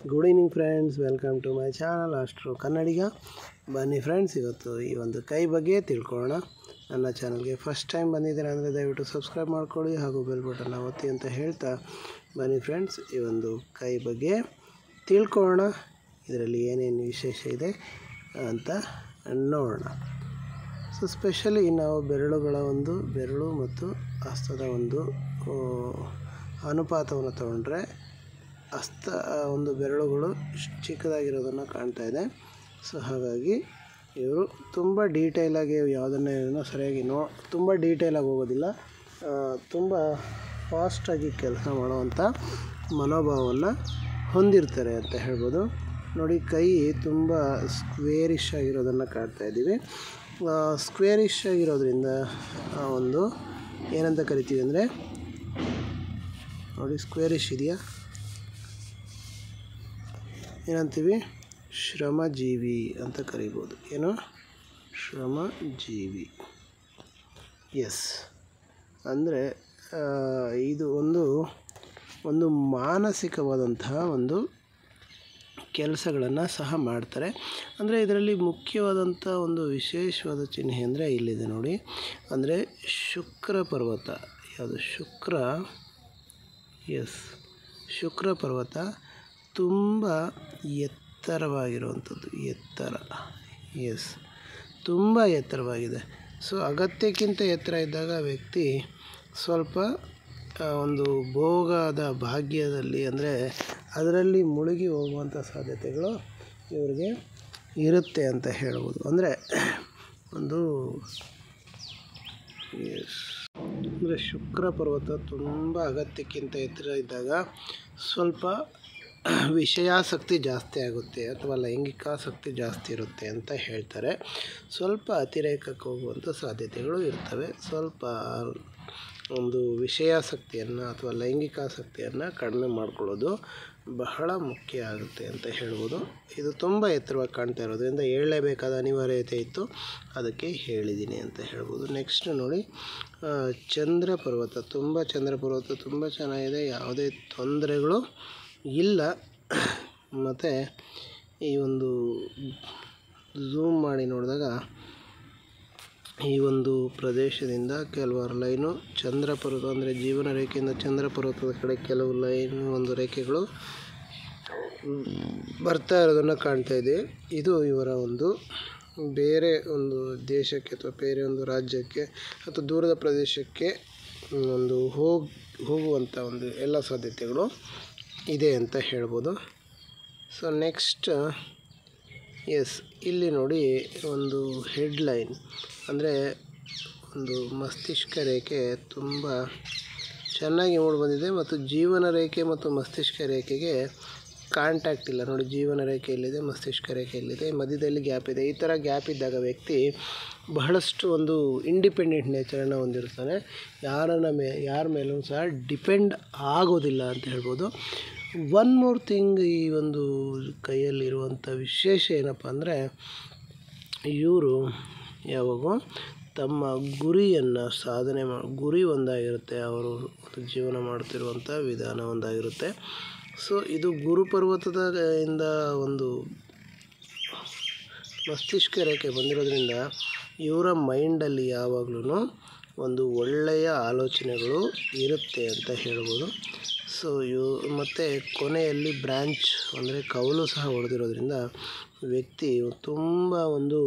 good evening friends welcome to my channel ಅಷ್ಟರು ಕನ್ನಡಿಗ ಬನ್ನಿ friends ಇವತ್ತು ಈ ಒಂದು ಕೈ ಬಗ್ಗೆ ತಿಳ್ಕೊಳ್ಳೋಣ ನನ್ನ ಚಾನಲ್ಗೆ ಫಸ್ಟ್ ಟೈಮ್ ಬಂದಿದ್ದೀರಾ ಅಂದರೆ ದಯವಿಟ್ಟು ಸಬ್ಸ್ಕ್ರೈಬ್ ಮಾಡ್ಕೊಳ್ಳಿ ಹಾಗೂ ಬೆಲ್ ಬಟನ್ನ ಒತ್ತಿ ಅಂತ ಹೇಳ್ತಾ ಬನ್ನಿ ಫ್ರೆಂಡ್ಸ್ ಈ ಒಂದು ಕೈ ಬಗ್ಗೆ ತಿಳ್ಕೊಳ್ಳೋಣ ಇದರಲ್ಲಿ ಏನೇನು ವಿಶೇಷ ಇದೆ ಅಂತ ನೋಡೋಣ ಸೊ ಸ್ಪೆಷಲಿ ನಾವು ಬೆರಳುಗಳ ಒಂದು ಬೆರಳು ಮತ್ತು ಹಸ್ತದ ಒಂದು ಆ, ಅನುಪಾತವನ್ನು ತಗೊಂಡ್ರೆ ಹಸ್ತ ಒಂದು ಬೆರಳುಗಳು ಇಷ್ಟ್ ಚಿಕ್ಕದಾಗಿರೋದನ್ನು ಕಾಣ್ತಾ ಇದೆ ಸೊ ಹಾಗಾಗಿ ಇವರು ತುಂಬ ಡೀಟೇಲಾಗಿ ಯಾವುದನ್ನು ಏನೋ ಸರಿಯಾಗಿ ನೋ ತುಂಬ ಡೀಟೇಲಾಗಿ ಹೋಗೋದಿಲ್ಲ ಆ, ತುಂಬ ಫಾಸ್ಟಾಗಿ ಕೆಲಸ ಮಾಡುವಂಥ ಮನೋಭಾವವನ್ನು ಹೊಂದಿರ್ತಾರೆ ಅಂತ ಹೇಳ್ಬೋದು ನೋಡಿ ಕೈ ತುಂಬ ಸ್ಕ್ವೇರಿಶ್ ಆಗಿರೋದನ್ನು ಕಾಣ್ತಾ ಇದ್ದೀವಿ ಸ್ಕ್ವೇರಿಶ್ ಆಗಿರೋದ್ರಿಂದ ಆ ಒಂದು ಏನಂತ ಕರಿತೀವಿ ಅಂದರೆ ನೋಡಿ ಸ್ಕ್ವೇರಿಶ್ ಇದೆಯಾ ಏನಂತೀವಿ ಶ್ರಮಜೀವಿ ಅಂತ ಕರಿಬೋದು ಏನು ಶ್ರಮಜೀವಿ ಎಸ್ ಅಂದರೆ ಇದು ಒಂದು ಒಂದು ಮಾನಸಿಕವಾದಂತಹ ಒಂದು ಕೆಲಸಗಳನ್ನು ಸಹ ಮಾಡ್ತಾರೆ ಅಂದರೆ ಇದರಲ್ಲಿ ಮುಖ್ಯವಾದಂಥ ಒಂದು ವಿಶೇಷವಾದ ಚಿಹ್ನೆ ಅಂದರೆ ಇಲ್ಲಿದೆ ನೋಡಿ ಅಂದರೆ ಶುಕ್ರ ಪರ್ವತ ಯಾವುದು ಶುಕ್ರ ಎಸ್ ಶುಕ್ರ ಪರ್ವತ ತುಂಬ ಎತ್ತರವಾಗಿರುವಂಥದ್ದು ಎತ್ತರ ಎಸ್ ತುಂಬ ಎತ್ತರವಾಗಿದೆ ಸೊ ಅಗತ್ಯಕ್ಕಿಂತ ಎತ್ತರ ಇದ್ದಾಗ ವ್ಯಕ್ತಿ ಸ್ವಲ್ಪ ಆ, ಒಂದು ಭೋಗದ ಭಾಗ್ಯದಲ್ಲಿ ಅಂದರೆ ಅದರಲ್ಲಿ ಮುಳುಗಿ ಹೋಗುವಂಥ ಸಾಧ್ಯತೆಗಳು ಇವರಿಗೆ ಇರುತ್ತೆ ಅಂತ ಹೇಳ್ಬೋದು ಅಂದರೆ ಒಂದು ಎಸ್ ಅಂದರೆ ಶುಕ್ರ ಪರ್ವತ ತುಂಬ ಅಗತ್ಯಕ್ಕಿಂತ ಎತ್ತರ ಇದ್ದಾಗ ಸ್ವಲ್ಪ ವಿಷಯಾಸಕ್ತಿ ಜಾಸ್ತಿ ಆಗುತ್ತೆ ಅಥವಾ ಲೈಂಗಿಕಾಸಕ್ತಿ ಜಾಸ್ತಿ ಇರುತ್ತೆ ಅಂತ ಹೇಳ್ತಾರೆ ಸ್ವಲ್ಪ ಅತಿರೇಕಕ್ಕೆ ಹೋಗುವಂಥ ಸಾಧ್ಯತೆಗಳು ಇರ್ತವೆ ಸ್ವಲ್ಪ ಒಂದು ವಿಷಯಾಸಕ್ತಿಯನ್ನು ಅಥವಾ ಲೈಂಗಿಕಾಸಕ್ತಿಯನ್ನು ಕಡಿಮೆ ಮಾಡ್ಕೊಳ್ಳೋದು ಬಹಳ ಮುಖ್ಯ ಆಗುತ್ತೆ ಅಂತ ಹೇಳ್ಬೋದು ಇದು ತುಂಬ ಎತ್ತರವಾಗಿ ಕಾಣ್ತಾ ಇರೋದ್ರಿಂದ ಹೇಳಲೇಬೇಕಾದ ಅನಿವಾರ್ಯತೆ ಇತ್ತು ಅದಕ್ಕೆ ಹೇಳಿದ್ದೀನಿ ಅಂತ ಹೇಳ್ಬೋದು ನೆಕ್ಸ್ಟ್ ನೋಡಿ ಆ, ಚಂದ್ರ ಪರ್ವತ ತುಂಬ ಚಂದ್ರ ಪರ್ವತ ತುಂಬ ಚೆನ್ನಾಗಿದೆ ಯಾವುದೇ ತೊಂದರೆಗಳು ಇಲ್ಲ ಮತ್ತು ಈ ಒಂದು ಝೂಮ್ ಮಾಡಿ ನೋಡಿದಾಗ ಈ ಒಂದು ಪ್ರದೇಶದಿಂದ ಕೆಲವಾರು ಲೈನು ಚಂದ್ರ ಪರ್ವತ ಅಂದರೆ ಜೀವನ ರೇಖೆಯಿಂದ ಚಂದ್ರ ಪರ್ವತದ ಕಡೆ ಕೆಲವು ಲೈನ್ ಒಂದು ರೇಖೆಗಳು ಮ್, ಬರ್ತಾ ಇರೋದನ್ನು ಕಾಣ್ತಾ ಇದೆ ಇದು ಇವರ ಒಂದು ಬೇರೆ ಒಂದು ದೇಶಕ್ಕೆ ಅಥವಾ ಬೇರೆ ಒಂದು ರಾಜ್ಯಕ್ಕೆ ಅಥವಾ ದೂರದ ಪ್ರದೇಶಕ್ಕೆ ಮ್, ಒಂದು ಹೋಗಿ ಹೋಗುವಂಥ ಒಂದು ಎಲ್ಲ ಸಾಧ್ಯತೆಗಳು ಇದೆ ಅಂತ ಹೇಳ್ಬೋದು ಸೊ ನೆಕ್ಸ್ಟ್ ಎಸ್ ಇಲ್ಲಿ ನೋಡಿ ಒಂದು ಹೆಡ್ಲೈನ್ ಅಂದರೆ ಒಂದು ಮಸ್ತಿಷ್ಕ ರೇಖೆ ತುಂಬ ಚೆನ್ನಾಗಿ ಮೂಡಿ ಬಂದಿದೆ ಮತ್ತು ಜೀವನ ರೇಖೆ ಮತ್ತು ಮಸ್ತಿಷ್ಕ ರೇಖೆಗೆ ಕಾಂಟ್ಯಾಕ್ಟ್ ಇಲ್ಲ ನೋಡಿ ಜೀವನ ರೇಖೆ ಇಲ್ಲಿದೆ ಮಸ್ತಿಷ್ಕ ರೇಖೆ ಇಲ್ಲಿದೆ ಮಧ್ಯದಲ್ಲಿ ಗ್ಯಾಪ್ ಇದೆ ಈ ಥರ ಗ್ಯಾಪ್ ಇದ್ದಾಗ ವ್ಯಕ್ತಿ ಬಹಳಷ್ಟು ಒಂದು ಇಂಡಿಪೆಂಡೆಂಟ್ ನೇಚರನ್ನು ಹೊಂದಿರ್ತಾನೆ ಯಾರನ್ನ ಮೇ ಯಾರ ಮೇಲೂ ಸಹ ಡಿಪೆಂಡ್ ಆಗೋದಿಲ್ಲ ಅಂತ ಹೇಳ್ಬೋದು ಒನ್ ಮೋರ್ ಥಿಂಗ್ ಈ ಒಂದು ಕೈಯಲ್ಲಿರುವಂಥ ವಿಶೇಷ ಏನಪ್ಪ ಅಂದರೆ ಇವರು ಯಾವಾಗೂ ತಮ್ಮ ಗುರಿಯನ್ನು ಸಾಧನೆ ಮಾ ಗುರಿ ಒಂದಾಗಿರುತ್ತೆ ಅವರು ಒಂದು ಜೀವನ ಮಾಡ್ತಿರುವಂಥ ವಿಧಾನ ಒಂದಾಗಿರುತ್ತೆ ಸೊ ಇದು ಗುರು ಪರ್ವತದ ಇಂದ ಒಂದು ಮಸ್ತಿಷ್ಕ ರೇಖೆ ಬಂದಿರೋದ್ರಿಂದ ಇವರ ಮೈಂಡಲ್ಲಿ ಯಾವಾಗಲೂ ಒಂದು ಒಳ್ಳೆಯ ಆಲೋಚನೆಗಳು ಇರುತ್ತೆ ಅಂತ ಹೇಳ್ಬೋದು ಸೊ ಇವು ಮತ್ತು ಕೊನೆಯಲ್ಲಿ ಬ್ರ್ಯಾಂಚ್ ಅಂದರೆ ಕವಲು ಸಹ ಹೊಡೆದಿರೋದ್ರಿಂದ ವ್ಯಕ್ತಿ ತುಂಬ ಒಂದು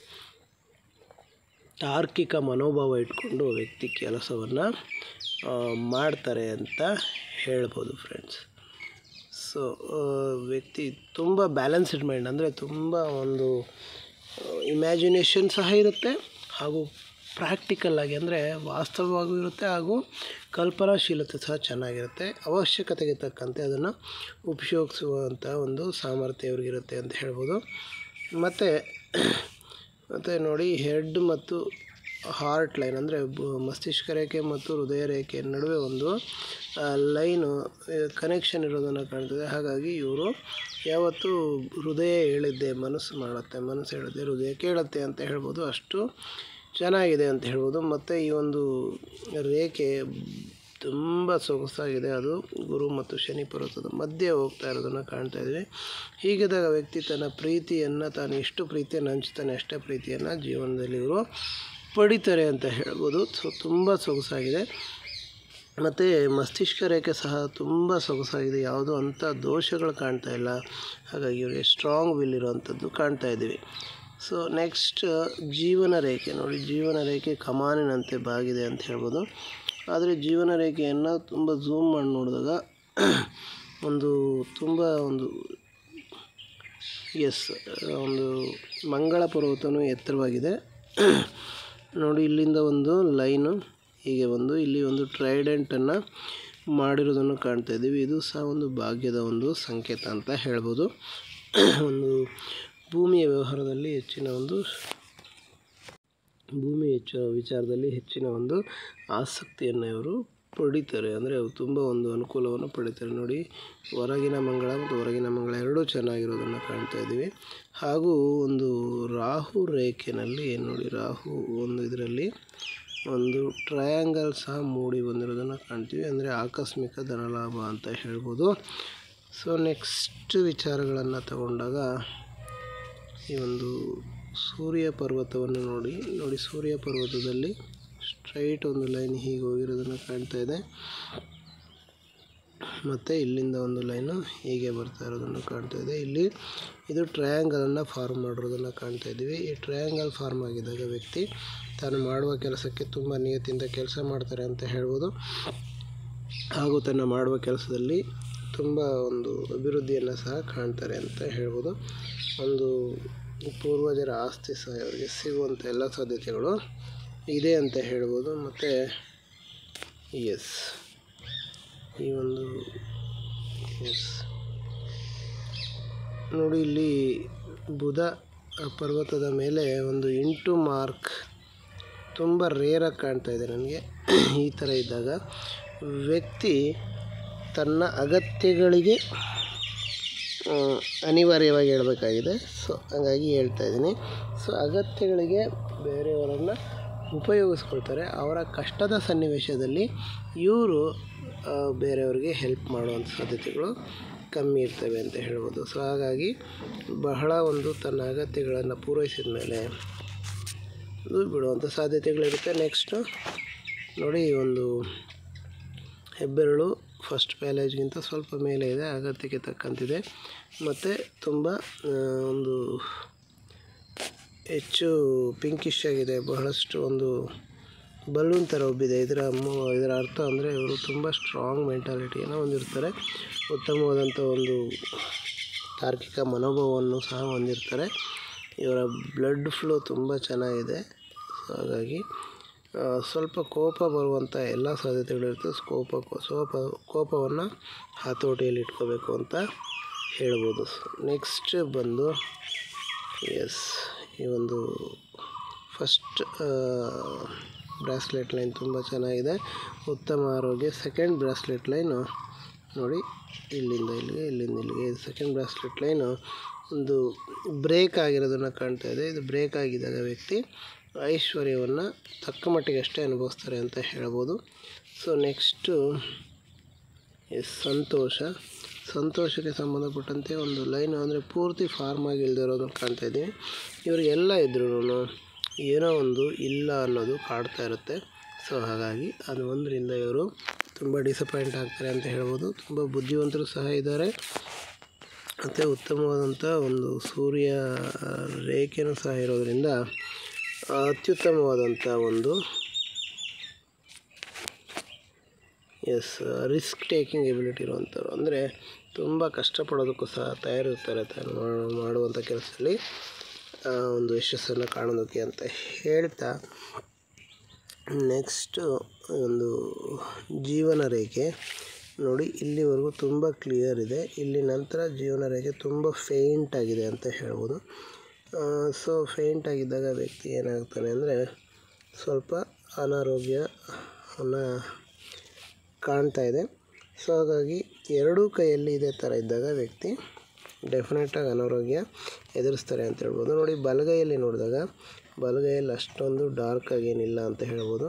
ತಾರ್ಕಿಕ ಮನೋಭಾವ ಇಟ್ಕೊಂಡು ವ್ಯಕ್ತಿ ಕೆಲಸವನ್ನು ಮಾಡ್ತಾರೆ ಅಂತ ಹೇಳ್ಬೋದು ಫ್ರೆಂಡ್ಸ್ ಸೊ ವ್ಯಕ್ತಿ ತುಂಬ ಬ್ಯಾಲೆನ್ಸ್ಡ್ ಮೈಂಡ್ ಅಂದರೆ ತುಂಬ ಒಂದು ಇಮ್ಯಾಜಿನೇಷನ್ ಸಹ ಇರುತ್ತೆ ಹಾಗೂ ಪ್ರಾಕ್ಟಿಕಲ್ ಆಗಿ ಅಂದರೆ ವಾಸ್ತವವಾಗೂ ಇರುತ್ತೆ ಹಾಗೂ ಕಲ್ಪನಾಶೀಲತೆ ಸಹ ಚೆನ್ನಾಗಿರುತ್ತೆ ಅವಶ್ಯಕತೆಗೆ ತಕ್ಕಂತೆ ಅದನ್ನು ಉಪಯೋಗಿಸುವಂಥ ಒಂದು ಸಾಮರ್ಥ್ಯ ಇವ್ರಿಗಿರುತ್ತೆ ಅಂತ ಹೇಳ್ಬೋದು ಮತ್ತು ಮತ್ತು ನೋಡಿ ಹೆಡ್ ಮತ್ತು ಹಾರ್ಟ್ ಲೈನ್ ಅಂದರೆ ಮಸ್ತಿಷ್ಕ ರೇಖೆ ಮತ್ತು ಹೃದಯ ರೇಖೆ ನಡುವೆ ಒಂದು ಲೈನು ಕನೆಕ್ಷನ್ ಇರೋದನ್ನು ಕಾಣ್ತದೆ ಹಾಗಾಗಿ ಇವರು ಯಾವತ್ತೂ ಹೃದಯ ಹೇಳಿದ್ದೆ ಮನಸ್ಸು ಮಾಡುತ್ತೆ ಮನಸ್ಸು ಹೇಳಿದ್ದೆ ಹೃದಯ ಕೇಳುತ್ತೆ ಅಂತ ಹೇಳ್ಬೋದು ಅಷ್ಟು ಚೆನ್ನಾಗಿದೆ ಅಂತ ಹೇಳ್ಬೋದು ಮತ್ತು ಈ ಒಂದು ರೇಖೆ ತುಂಬ ಸೊಗಸಾಗಿದೆ ಅದು ಗುರು ಮತ್ತು ಶನಿ ಪರ್ವತದ ಮಧ್ಯೆ ಹೋಗ್ತಾ ಇರೋದನ್ನು ಕಾಣ್ತಾ ಇದ್ದೀವಿ ಹೀಗಿದ್ದಾಗ ವ್ಯಕ್ತಿ ತನ್ನ ಪ್ರೀತಿಯನ್ನು ತಾನು ಎಷ್ಟು ಪ್ರೀತಿಯನ್ನು ಹಂಚ್ತಾನೆ ಅಷ್ಟೇ ಪ್ರೀತಿಯನ್ನು ಜೀವನದಲ್ಲಿ ಇವರು ಪಡಿತಾರೆ ಅಂತ ಹೇಳ್ಬೋದು ಸೊ ತುಂಬ ಸೊಗಸಾಗಿದೆ ಮತ್ತು ಮಸ್ತಿಷ್ಕ ರೇಖೆ ಸಹ ತುಂಬ ಸೊಗಸಾಗಿದೆ ಯಾವುದೋ ಅಂಥ ದೋಷಗಳು ಕಾಣ್ತಾ ಇಲ್ಲ ಹಾಗಾಗಿ ಇವರಿಗೆ ಸ್ಟ್ರಾಂಗ್ ವಿಲ್ ಇರುವಂಥದ್ದು ಕಾಣ್ತಾ ಇದ್ದೀವಿ ಸೊ ನೆಕ್ಸ್ಟ್ ಜೀವನ ರೇಖೆ ನೋಡಿ ಜೀವನ ರೇಖೆ ಕಮಾನಿನಂತೆ ಬಾಗಿದೆ ಅಂತ ಹೇಳ್ಬೋದು ಆದರೆ ಜೀವನ ರೇಖೆಯನ್ನು ತುಂಬ ಝೂಮ್ ಮಾಡಿ ನೋಡಿದಾಗ ಒಂದು ತುಂಬ ಒಂದು ಎಸ್ ಒಂದು ಮಂಗಳ ಪರ್ವತನೂ ಎತ್ತರವಾಗಿದೆ ನೋಡಿ ಇಲ್ಲಿಂದ ಒಂದು ಲೈನು ಹೀಗೆ ಒಂದು ಇಲ್ಲಿ ಒಂದು ಟ್ರೈಡೆಂಟನ್ನು ಮಾಡಿರೋದನ್ನು ಕಾಣ್ತಾ ಇದ್ದೀವಿ ಇದು ಸಹ ಒಂದು ಭಾಗ್ಯದ ಒಂದು ಸಂಕೇತ ಅಂತ ಹೇಳ್ಬೋದು ಒಂದು ಭೂಮಿಯ ವ್ಯವಹಾರದಲ್ಲಿ ಹೆಚ್ಚಿನ ಒಂದು ಭೂಮಿ ಹೆಚ್ಚು ವಿಚಾರದಲ್ಲಿ ಹೆಚ್ಚಿನ ಒಂದು ಆಸಕ್ತಿಯನ್ನು ಇವರು ಪಡಿತಾರೆ ಅಂದರೆ ಅವು ತುಂಬ ಒಂದು ಅನುಕೂಲವನ್ನು ಪಡಿತಾರೆ ನೋಡಿ ಹೊರಗಿನ ಮಂಗಳ ಮತ್ತು ಹೊರಗಿನ ಮಂಗಳ ಎರಡೂ ಚೆನ್ನಾಗಿರೋದನ್ನು ಕಾಣ್ತಾ ಇದ್ದೀವಿ ಹಾಗೂ ಒಂದು ರಾಹು ರೇಖೆನಲ್ಲಿ ನೋಡಿ ರಾಹು ಒಂದು ಇದರಲ್ಲಿ ಒಂದು ಟ್ರಯಾಂಗಲ್ ಸಹ ಮೂಡಿ ಬಂದಿರೋದನ್ನು ಕಾಣ್ತೀವಿ ಅಂದರೆ ಆಕಸ್ಮಿಕ ಧನಲಾಭ ಅಂತ ಹೇಳ್ಬೋದು ಸೊ ನೆಕ್ಸ್ಟ್ ವಿಚಾರಗಳನ್ನು ತಗೊಂಡಾಗ ಈ ಒಂದು ಸೂರ್ಯ ಪರ್ವತವನ್ನು ನೋಡಿ ನೋಡಿ ಸೂರ್ಯ ಪರ್ವತದಲ್ಲಿ ಸ್ಟ್ರೈಟ್ ಒಂದು ಲೈನ್ ಹೀಗೆ ಹೋಗಿರೋದನ್ನು ಕಾಣ್ತಾ ಇದೆ ಮತ್ತು ಇಲ್ಲಿಂದ ಒಂದು ಲೈನು ಹೀಗೆ ಬರ್ತಾ ಇರೋದನ್ನು ಕಾಣ್ತಾ ಇದೆ ಇಲ್ಲಿ ಇದು ಟ್ರಯಾಂಗಲನ್ನು ಫಾರ್ಮ್ ಮಾಡಿರೋದನ್ನು ಕಾಣ್ತಾ ಇದ್ದೀವಿ ಈ ಟ್ರಯಾಂಗಲ್ ಫಾರ್ಮ್ ಆಗಿದ್ದಾಗ ವ್ಯಕ್ತಿ ತಾನು ಮಾಡುವ ಕೆಲಸಕ್ಕೆ ತುಂಬ ನಿಯತಿಯಿಂದ ಕೆಲಸ ಮಾಡ್ತಾರೆ ಅಂತ ಹೇಳ್ಬೋದು ಹಾಗೂ ತನ್ನ ಮಾಡುವ ಕೆಲಸದಲ್ಲಿ ತುಂಬ ಒಂದು ಅಭಿವೃದ್ಧಿಯನ್ನು ಸಹ ಕಾಣ್ತಾರೆ ಅಂತ ಹೇಳ್ಬೋದು ಒಂದು ಪೂರ್ವಜರ ಆಸ್ತಿ ಸಹ ಅವರಿಗೆ ಸಿಗುವಂಥ ಎಲ್ಲ ಸಾಧ್ಯತೆಗಳು ಇದೆ ಅಂತ ಹೇಳ್ಬೋದು ಮತ್ತು ಎಸ್ ಈ ಒಂದು ಎಸ್ ನೋಡಿ ಇಲ್ಲಿ ಬುಧ ಪರ್ವತದ ಮೇಲೆ ಒಂದು ಇಂಟು ಮಾರ್ಕ್ ತುಂಬ ರೇರಾಗಿ ಕಾಣ್ತಾ ಇದೆ ನನಗೆ ಈ ಥರ ಇದ್ದಾಗ ವ್ಯಕ್ತಿ ತನ್ನ ಅಗತ್ಯಗಳಿಗೆ ಆ, ಅನಿವಾರ್ಯವಾಗಿ ಹೇಳಬೇಕಾಗಿದೆ ಸೊ ಹಾಗಾಗಿ ಹೇಳ್ತಾ ಇದ್ದೀನಿ ಸೊ ಅಗತ್ಯಗಳಿಗೆ ಬೇರೆಯವರನ್ನು ಉಪಯೋಗಿಸ್ಕೊಳ್ತಾರೆ ಅವರ ಕಷ್ಟದ ಸನ್ನಿವೇಶದಲ್ಲಿ ಇವರು ಬೇರೆಯವರಿಗೆ ಹೆಲ್ಪ್ ಮಾಡುವಂಥ ಸಾಧ್ಯತೆಗಳು ಕಮ್ಮಿ ಇರ್ತವೆ ಅಂತ ಹೇಳ್ಬೋದು ಸೊ ಹಾಗಾಗಿ ಬಹಳ ಒಂದು ತನ್ನ ಅಗತ್ಯಗಳನ್ನು ಪೂರೈಸಿದ ಮೇಲೆ ಇದು ಬಿಡುವಂಥ ಸಾಧ್ಯತೆಗಳಿರುತ್ತೆ ನೆಕ್ಸ್ಟು ನೋಡಿ ಈ ಒಂದು ಹೆಬ್ಬೆರಳು ಫಸ್ಟ್ ಪ್ಯಾಲೇಜ್ಗಿಂತ ಸ್ವಲ್ಪ ಮೇಲೆ ಇದೆ ಅಗತ್ಯಕ್ಕೆ ತಕ್ಕಂತಿದೆ ಮತ್ತು ತುಂಬ ಆ, ಒಂದು ಹೆಚ್ಚು ಪಿಂಕಿಶ್ ಆಗಿದೆ ಬಹಳಷ್ಟು ಒಂದು ಬಲೂನ್ ಥರ ಉಬ್ಬಿದೆ ಇದರ ಮೂ- ಇದರ ಅರ್ಥ ಅಂದರೆ ಇವರು ತುಂಬ ಸ್ಟ್ರಾಂಗ್ ಮೆಂಟಾಲಿಟಿಯನ್ನು ಹೊಂದಿರ್ತಾರೆ ಉತ್ತಮವಾದಂಥ ಒಂದು ತಾರ್ಕಿಕ ಮನೋಭಾವವನ್ನು ಸಹ ಹೊಂದಿರ್ತಾರೆ ಇವರ ಬ್ಲಡ್ ಫ್ಲೋ ತುಂಬ ಚೆನ್ನಾಗಿದೆ ಸೊ ಹಾಗಾಗಿ ಆ, ಸ್ವಲ್ಪ ಕೋಪ ಬರುವಂಥ ಎಲ್ಲ ಸಾಧ್ಯತೆಗಳಿರುತ್ತೆ ಕೋಪ ಸೋಪ ಕೋಪವನ್ನು ಹತೋಟಿಯಲ್ಲಿ ಇಟ್ಕೋಬೇಕು ಅಂತ ಹೇಳ್ಬೋದು ನೆಕ್ಸ್ಟ್ ಬಂದು ಎಸ್ ಈ ಒಂದು ಫಸ್ಟ್ ಬ್ರಾಸ್ಲೆಟ್ ಲೈನ್ ತುಂಬ ಚೆನ್ನಾಗಿದೆ ಉತ್ತಮ ಆರೋಗ್ಯ ಸೆಕೆಂಡ್ ಬ್ರಾಸ್ಲೆಟ್ ಲೈನು ನೋಡಿ ಇಲ್ಲಿಂದ ಇಲ್ಲಿಗೆ ಇಲ್ಲಿಂದ ಇಲ್ಲಿಗೆ ಸೆಕೆಂಡ್ ಬ್ರಾಸ್ಲೆಟ್ ಲೈನು ಒಂದು ಬ್ರೇಕ್ ಆಗಿರೋದನ್ನು ಕಾಣ್ತಾ ಇದೆ ಇದು ಬ್ರೇಕ್ ಆಗಿದ್ದಾಗ ವ್ಯಕ್ತಿ ಐಶ್ವರ್ಯವನ್ನು ತಕ್ಕ ಮಟ್ಟಿಗೆ ಅಷ್ಟೇ ಅನುಭವಿಸ್ತಾರೆ ಅಂತ ಹೇಳ್ಬೋದು ಸೊ ನೆಕ್ಸ್ಟು ಎಸ್ ಸಂತೋಷ ಸಂತೋಷಕ್ಕೆ ಸಂಬಂಧಪಟ್ಟಂತೆ ಒಂದು ಲೈನ್ ಅಂದರೆ ಪೂರ್ತಿ ಫಾರ್ಮ್ ಆಗಿ ಇಲ್ದಿರೋದನ್ನು ಕಾಣ್ತಾ ಇದ್ದೀವಿ ಇವರಿಗೆಲ್ಲ ಇದ್ರೂ ಏನೋ ಒಂದು ಇಲ್ಲ ಅನ್ನೋದು ಕಾಡ್ತಾ ಇರುತ್ತೆ ಸೊ ಹಾಗಾಗಿ ಅದು ಒಂದರಿಂದ ಇವರು ತುಂಬ ಡಿಸಪಾಯಿಂಟ್ ಆಗ್ತಾರೆ ಅಂತ ಹೇಳ್ಬೋದು ತುಂಬ ಬುದ್ಧಿವಂತರು ಸಹ ಇದ್ದಾರೆ ಮತ್ತು ಉತ್ತಮವಾದಂಥ ಒಂದು ಸೂರ್ಯ ರೇಖೆನೂ ಸಹ ಇರೋದರಿಂದ ಅತ್ಯುತ್ತಮವಾದಂಥ ಒಂದು ಎಸ್ ರಿಸ್ಕ್ ಟೇಕಿಂಗ್ ಎಬಿಲಿಟಿ ಇರುವಂಥವ್ರು ಅಂದರೆ ತುಂಬ ಕಷ್ಟಪಡೋದಕ್ಕೂ ಸಹ ತಯಾರಿರ್ತಾರೆ ತಾನು ಮಾಡು- ಮಾಡುವಂಥ ಕೆಲಸದಲ್ಲಿ ಆ, ಒಂದು ಯಶಸ್ಸನ್ನು ಕಾಣೋದಕ್ಕೆ ಅಂತ ಹೇಳ್ತಾ ನೆಕ್ಸ್ಟು ಒಂದು ಜೀವನ ರೇಖೆ ನೋಡಿ ಇಲ್ಲಿವರೆಗೂ ತುಂಬ ಕ್ಲಿಯರ್ ಇದೆ ಇಲ್ಲಿ ನಂತರ ಜೀವನ ರೇಖೆ ತುಂಬ ಫೇಂಟ್ ಆಗಿದೆ ಅಂತ ಹೇಳ್ಬೋದು ಸೊ ಫೇಂಟ್ ಆಗಿದ್ದಾಗ ವ್ಯಕ್ತಿ ಏನಾಗ್ತಾನೆ ಅಂದರೆ ಸ್ವಲ್ಪ ಅನಾರೋಗ್ಯವನ್ನು ಕಾಣ್ತಾ ಇದೆ ಸೊ ಹಾಗಾಗಿ ಎರಡೂ ಕೈಯಲ್ಲಿ ಇದೇ ಥರ ಇದ್ದಾಗ ವ್ಯಕ್ತಿ ಡೆಫಿನೆಟಾಗಿ ಅನಾರೋಗ್ಯ ಎದುರಿಸ್ತಾರೆ ಅಂತ ಹೇಳ್ಬೋದು ನೋಡಿ ಬಲಗೈಯಲ್ಲಿ ನೋಡಿದಾಗ ಬಲಗೈಯಲ್ಲಿ ಅಷ್ಟೊಂದು ಡಾರ್ಕ್ ಆಗೇನಿಲ್ಲ ಅಂತ ಹೇಳ್ಬೋದು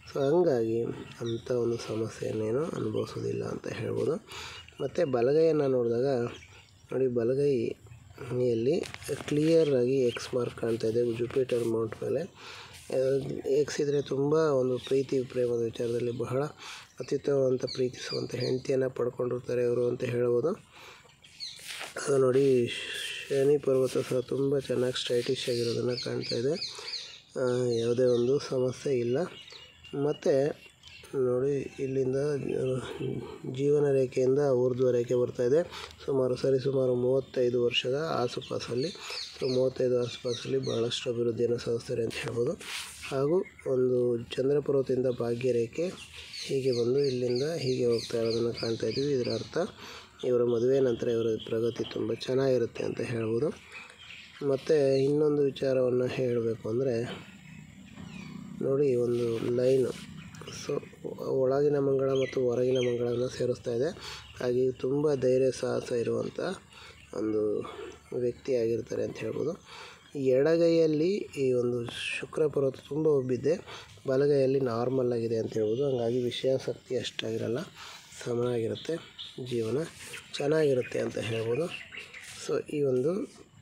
ಸೊ ಹಂಗಾಗಿ ಅಂಥ ಒಂದು ಸಮಸ್ಯೆಯನ್ನೇನು ಅನುಭವಿಸೋದಿಲ್ಲ ಅಂತ ಹೇಳ್ಬೋದು ಮತ್ತು ಬಲಗೈಯನ್ನು ನೋಡಿದಾಗ ನೋಡಿ ಬಲಗೈಯಲ್ಲಿ ಕ್ಲಿಯರಾಗಿ ಎಕ್ಸ್ ಮಾರ್ಕ್ ಕಾಣ್ತಾ ಇದೆ ಜುಪಿಟರ್ ಮೌಂಟ್ ಮೇಲೆ ಎಕ್ಸ್ ಇದ್ದರೆ ತುಂಬ ಒಂದು ಪ್ರೀತಿ ಪ್ರೇಮದ ವಿಚಾರದಲ್ಲಿ ಬಹಳ ಅತ್ಯುತ್ತಮವಂತ ಪ್ರೀತಿಸುವಂಥ ಹೆಂಡತಿಯನ್ನು ಪಡ್ಕೊಂಡಿರ್ತಾರೆ ಅವರು ಅಂತ ಹೇಳ್ಬೋದು ಅದು ನೋಡಿ ಶನಿ ಪರ್ವತ ಸಹ ತುಂಬ ಚೆನ್ನಾಗಿ ಸ್ಟ್ರೈಟಿಶ್ ಆಗಿರೋದನ್ನು ಕಾಣ್ತಾ ಇದೆ ಆ, ಯಾವುದೇ ಒಂದು ಸಮಸ್ಯೆ ಇಲ್ಲ ಮತ್ತು ನೋಡಿ ಇಲ್ಲಿಂದ ಜೀವನ ರೇಖೆಯಿಂದ ಊರ್ಧ್ವ ರೇಖೆ ಬರ್ತಾ ಇದೆ ಸುಮಾರು ಸರಿ ಸುಮಾರು ಮೂವತ್ತೈದು ವರ್ಷದ ಆಸುಪಾಸಲ್ಲಿ ಸೊ ಮೂವತ್ತೈದು ಆಸುಪಾಸಲ್ಲಿ ಬಹಳಷ್ಟು ಅಭಿವೃದ್ಧಿಯನ್ನು ಸಾಧಿಸ್ತಾರೆ ಅಂತ ಹೇಳ್ಬೋದು ಹಾಗೂ ಒಂದು ಚಂದ್ರ ಪರ್ವತದಿಂದ ಭಾಗ್ಯರೇಖೆ ಹೀಗೆ ಬಂದು ಇಲ್ಲಿಂದ ಹೀಗೆ ಹೋಗ್ತಾ ಇರೋದನ್ನು ಕಾಣ್ತಾ ಇದ್ದೀವಿ ಇದರ ಅರ್ಥ ಇವರ ಮದುವೆ ನಂತರ ಇವರ ಪ್ರಗತಿ ತುಂಬ ಚೆನ್ನಾಗಿರುತ್ತೆ ಅಂತ ಹೇಳ್ಬೋದು ಮತ್ತು ಇನ್ನೊಂದು ವಿಚಾರವನ್ನು ಹೇಳಬೇಕು ಅಂದರೆ ನೋಡಿ ಒಂದು ಲೈನು ಸೊ ಒಳಗಿನ ಮಂಗಳ ಮತ್ತು ಹೊರಗಿನ ಮಂಗಳವನ್ನು ಸೇರಿಸ್ತಾ ಇದೆ ಹಾಗೆ ತುಂಬ ಧೈರ್ಯ ಸಾಹಸ ಇರುವಂಥ ಒಂದು ವ್ಯಕ್ತಿ ಆಗಿರ್ತಾರೆ ಅಂತ ಹೇಳ್ಬೋದು ಎಡಗೈಯಲ್ಲಿ ಈ ಒಂದು ಶುಕ್ರ ಪರ್ವತ ತುಂಬ ಉಬ್ಬಿದೆ ಬಲಗೈಯಲ್ಲಿ ನಾರ್ಮಲ್ ಆಗಿದೆ ಅಂತ ಹೇಳ್ಬೋದು ಹಂಗಾಗಿ ವಿಷಯಾಸಕ್ತಿ ಅಷ್ಟಾಗಿರಲ್ಲ ಸಮನಾಗಿರುತ್ತೆ ಜೀವನ ಚೆನ್ನಾಗಿರುತ್ತೆ ಅಂತ ಹೇಳ್ಬೋದು ಸೊ ಈ ಒಂದು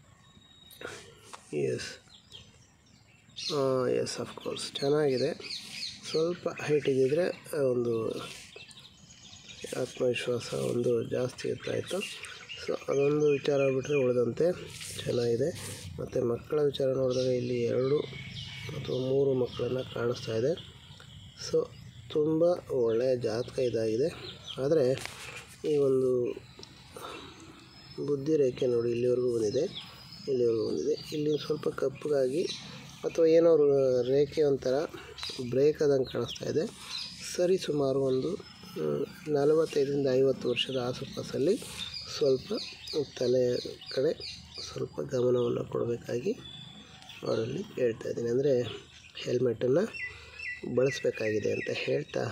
ಎಸ್ ಎಸ್ ಅಫ್ಕೋರ್ಸ್ ಚೆನ್ನಾಗಿದೆ ಸ್ವಲ್ಪ ಹೈಟ್ ಇದ್ದಿದ್ರೆ ಒಂದು ಆತ್ಮವಿಶ್ವಾಸ ಒಂದು ಜಾಸ್ತಿ ಇರ್ತಾಯಿತ್ತು ಸೊ ಅದೊಂದು ವಿಚಾರ ಬಿಟ್ಟರೆ ಉಳಿದಂತೆ ಚೆನ್ನಾಗಿದೆ ಮತ್ತು ಮಕ್ಕಳ ವಿಚಾರ ನೋಡಿದಾಗ ಇಲ್ಲಿ ಎರಡು ಅಥವಾ ಮೂರು ಮಕ್ಕಳನ್ನು ಕಾಣಿಸ್ತಾ ಇದೆ ಸೊ ತುಂಬ ಒಳ್ಳೆಯ ಜಾತಕ ಇದಾಗಿದೆ ಆದರೆ ಈ ಒಂದು ಬುದ್ಧಿ ರೇಖೆ ನೋಡಿ ಇಲ್ಲಿವರೆಗೂ ಬಂದಿದೆ ಇಲ್ಲಿವರೆಗೂ ಬಂದಿದೆ ಇಲ್ಲಿ ಸ್ವಲ್ಪ ಕಪ್ಪಗಾಗಿ ಅಥವಾ ಏನೋ ರ- ರೇಖೆ ಒಂಥರ ಬ್ರೇಕ್ ಆದಂಗೆ ಕಾಣಿಸ್ತಾ ಇದೆ ಸರಿ ಸುಮಾರು ಒಂದು ಮ್, ನಲವತ್ತೈದರಿಂದ ಐವತ್ತು ವರ್ಷದ ಆಸುಪಾಸಲ್ಲಿ ಸ್ವಲ್ಪ ತಲೆ ಕಡೆ ಸ್ವಲ್ಪ ಗಮನವನ್ನು ಕೊಡಬೇಕಾಗಿ ಅವರಲ್ಲಿ ಹೇಳ್ತಾ ಇದ್ದೀನಿ ಅಂದರೆ ಹೆಲ್ಮೆಟನ್ನು ಬಳಸಬೇಕಾಗಿದೆ ಅಂತ ಹೇಳ್ತಾ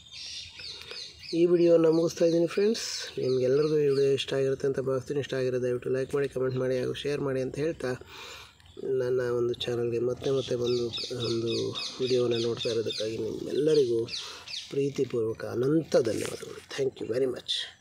ಈ ವಿಡಿಯೋನ ಮುಗಿಸ್ತಾ ಇದ್ದೀನಿ ಫ್ರೆಂಡ್ಸ್ ನಿಮ್ಗೆಲ್ಲರಿಗೂ ಈ ವಿಡಿಯೋ ಇಷ್ಟ ಆಗಿರುತ್ತೆ ಅಂತ ಭಾವಿಸ್ತೀನಿ ಇಷ್ಟ ಆಗಿರೋ ದಯವಿಟ್ಟು ಲೈಕ್ ಮಾಡಿ ಕಮೆಂಟ್ ಮಾಡಿ ಹಾಗೂ ಶೇರ್ ಮಾಡಿ ಅಂತ ಹೇಳ್ತಾ ನನ್ನ ಒಂದು ಚಾನಲ್ಗೆ ಮತ್ತೆ ಮತ್ತೆ ಬಂದು ಒಂದು ವಿಡಿಯೋವನ್ನು ನೋಡ್ತಾ ಇರೋದಕ್ಕಾಗಿ ನಿಮ್ಮೆಲ್ಲರಿಗೂ ಪ್ರೀತಿಪೂರ್ವಕ ಅನಂತ ಧನ್ಯವಾದಗಳು ಥ್ಯಾಂಕ್ ಯು ವೆರಿ ಮಚ್